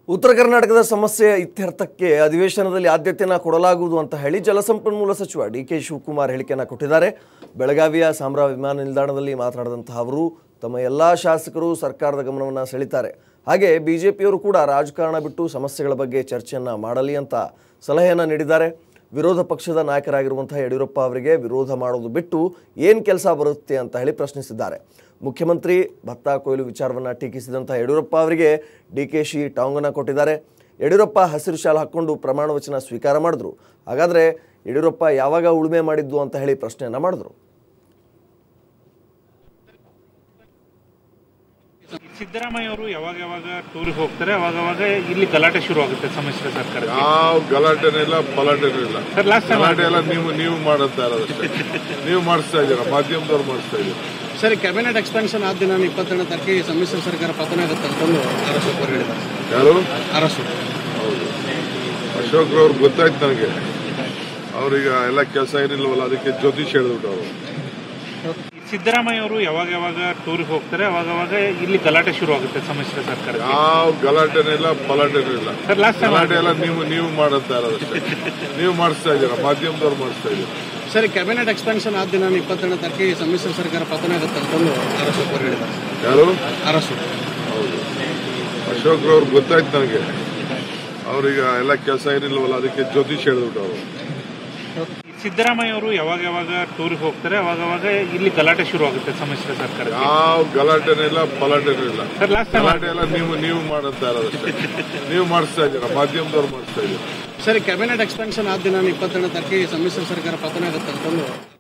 ಉತ್ತರ ಕರ್ನಾಟಕದ ಸಮಸ್ಯೆ ಇತ್ಯರ್ಥಕ್ಕೆ ಅಧಿವೇಶನದಲ್ಲಿ ಆದ್ಯತೆಯನ್ನು ಕೊಡಲಾಗುವುದು ಅಂತ ಹೇಳಿ ಜಲಸಂಪನ್ಮೂಲ ಸಚಿವ ಡಿ ಕೆ ಶಿವಕುಮಾರ್ ಹೇಳಿಕೆಯನ್ನು ಕೊಟ್ಟಿದ್ದಾರೆ ಬೆಳಗಾವಿಯ ಸಾಮ್ರಾ ವಿಮಾನ ನಿಲ್ದಾಣದಲ್ಲಿ ಮಾತನಾಡಿದಂತಹ ಅವರು ತಮ್ಮ ಎಲ್ಲ ಶಾಸಕರು ಸರ್ಕಾರದ ಗಮನವನ್ನು ಸೆಳೀತಾರೆ ಹಾಗೆ ಬಿಜೆಪಿಯವರು ಕೂಡ ರಾಜಕಾರಣ ಬಿಟ್ಟು ಸಮಸ್ಯೆಗಳ ಬಗ್ಗೆ ಚರ್ಚೆಯನ್ನು ಮಾಡಲಿ ಅಂತ ಸಲಹೆಯನ್ನು ನೀಡಿದ್ದಾರೆ ವಿರೋಧ ಪಕ್ಷದ ನಾಯಕರಾಗಿರುವಂತಹ ಯಡಿಯೂರಪ್ಪ ಅವರಿಗೆ ವಿರೋಧ ಮಾಡೋದು ಬಿಟ್ಟು ಏನು ಕೆಲಸ ಬರುತ್ತೆ ಅಂತ ಹೇಳಿ ಪ್ರಶ್ನಿಸಿದ್ದಾರೆ ಮುಖ್ಯಮಂತ್ರಿ ಭತ್ತ ಕೊಯ್ಲು ವಿಚಾರವನ್ನು ಟೀಕಿಸಿದಂಥ ಯಡಿಯೂರಪ್ಪ ಅವರಿಗೆ ಡಿ ಕೆ ಶಿ ಟಾಂಗನ್ನು ಕೊಟ್ಟಿದ್ದಾರೆ ಯಡಿಯೂರಪ್ಪ ಹಸಿರು ಶಾಲು ಹಾಕ್ಕೊಂಡು ಪ್ರಮಾಣ ವಚನ ಸ್ವೀಕಾರ ಮಾಡಿದ್ರು ಹಾಗಾದರೆ ಯಡಿಯೂರಪ್ಪ ಯಾವಾಗ ಉಳುಮೆ ಮಾಡಿದ್ದು ಅಂತ ಹೇಳಿ ಪ್ರಶ್ನೆಯನ್ನು ಮಾಡಿದ್ರು ಸಿದ್ದರಾಮಯ್ಯ ಅವರು ಯಾವಾಗ ಯಾವಾಗ ಟೂರಿಗೆ ಹೋಗ್ತಾರೆ ಅವಾಗ ಅವಾಗ ಇಲ್ಲಿ ಗಲಾಟೆ ಶುರು ಆಗುತ್ತೆ ಸಮ್ಮಿಶ್ರ ಸರ್ಕಾರ ಯಾವ ಗಲಾಟೆನೂ ಇಲ್ಲ ಪಲಾಟೆನೂ ಇಲ್ಲ ಸರ್ ಲಾಸ್ಟ್ ಟೈಮ್ ಗಲಾಟೆ ಎಲ್ಲ ನೀವು ನೀವು ಮಾಡುತ್ತಾ ಇರೋದಷ್ಟೇ ನೀವು ಮಾಡಿಸ್ತಾ ಇದ್ದೀರಾ ಮಾಧ್ಯಮದವ್ರು ಮಾಡಿಸ್ತಾ ಇದ್ದೀರಾ ಸರಿ ಕ್ಯಾಬಿನೆಟ್ ಎಕ್ಸ್ಪಾನ್ಷನ್ ಆದ ದಿನ ಇಪ್ಪತ್ತೆರಡನೇ ತಾರೀಕಿಗೆ ಸಮ್ಮಿಶ್ರ ಸರ್ಕಾರ ಪತನ ಆಗುತ್ತೆ ಅಂತಂದು ಅರಸು ಅವರು ಹೇಳಿದ್ದಾರೆ ಯಾರು ಅರಸು ಹೌದು ಅಶೋಕ್ ಅವ್ರು ಗೊತ್ತಾಯ್ತು ನನಗೆ ಅವ್ರೀಗ ಎಲ್ಲ ಕೆಲಸ ಏನಿಲ್ವಲ್ಲ ಅದಕ್ಕೆ ಜ್ಯೋತಿಷ್ ಹೇಳಿದ್ರು ಅವರು ಸಿದ್ದರಾಮಯ್ಯ ಅವರು ಯಾವಾಗ ಯಾವಾಗ ಟೂರಿಗೆ ಹೋಗ್ತಾರೆ ಅವಾಗ ಅವಾಗ ಇಲ್ಲಿ ಗಲಾಟೆ ಶುರು ಆಗುತ್ತೆ ಸಮ್ಮಿಶ್ರ ಸರ್ಕಾರ ಯಾವ ಗಲಾಟೆನೂ ಇಲ್ಲ ಪಲಾಟೆನೂ ಇಲ್ಲ ಸರ್ ಲಾಸ್ಟ್ ಟೈಮ್ ಗಲಾಟೆ ಎಲ್ಲ ನೀವು ನೀವು ಮಾಡುತ್ತಾ ಇರೋದಷ್ಟೇ ನೀವು ಮಾಡಿಸ್ತಾ ಇದ್ದೀರಾ ಮಾಧ್ಯಮದವ್ರು ಮಾಡಿಸ್ತಾ ಇದ್ದೀರಾ ಸರಿ ಕ್ಯಾಬಿನೆಟ್ ಎಕ್ಸ್ಪಾನ್ಷನ್ ಆದ ದಿನ ಇಪ್ಪತ್ತೆರಡನೇ ತಾರೀಕಿಗೆ ಸಮ್ಮಿಶ್ರ ಸರ್ಕಾರ ಪತನ ಆಗುತ್ತೆ ಅಂತಂದು ಅರಸು ಅವರು ಹೇಳಿದ್ದಾರೆ ಯಾರು ಅರಸು ಹೌದು ಅಶೋಕ್ ಅವ್ರು ಗೊತ್ತಾಯ್ತು ನನಗೆ ಅವ್ರೀಗ ಎಲ್ಲ ಕೆಲಸ ಏನಿಲ್ವಲ್ಲ ಅದಕ್ಕೆ ಜ್ಯೋತಿಷ್ ಹೇಳಿದ್ರು ಅವರು ಸಿದ್ದರಾಮಯ್ಯ ಅವರು ಯಾವಾಗ ಯಾವಾಗ ಟೂರಿಗೆ ಹೋಗ್ತಾರೆ ಅವಾಗ ಅವಾಗ ಇಲ್ಲಿ ಗಲಾಟೆ ಶುರು ಆಗುತ್ತೆ ಸಮ್ಮಿಶ್ರ ಸರ್ಕಾರ ಯಾವ ಗಲಾಟೆನೂ ಇಲ್ಲ ಪಲಾಟೆನೂ ಇಲ್ಲ ಸರ್ ಲಾಸ್ಟ್ ಟೈಮ್ ಗಲಾಟೆ ಎಲ್ಲ ನೀವು ನೀವು ಮಾಡುತ್ತಾ ಇರೋದಷ್ಟೇ ನೀವು ಮಾಡಿಸ್ತಾ ಇದ್ದೀರಾ ಮಾಧ್ಯಮದವ್ರು ಮಾಡಿಸ್ತಾ ಇದ್ದೀರಾ ಸರಿ ಕ್ಯಾಬಿನೆಟ್ ಎಕ್ಸ್ಪಾನ್ಷನ್ ಆದ ದಿನ ಇಪ್ಪತ್ತೆರಡನೇ ತಾರೀಕಿಗೆ ಸಮ್ಮಿಶ್ರ ಸರ್ಕಾರ ಪತನ ಆಗುತ್ತೆ ಅಂತಂದು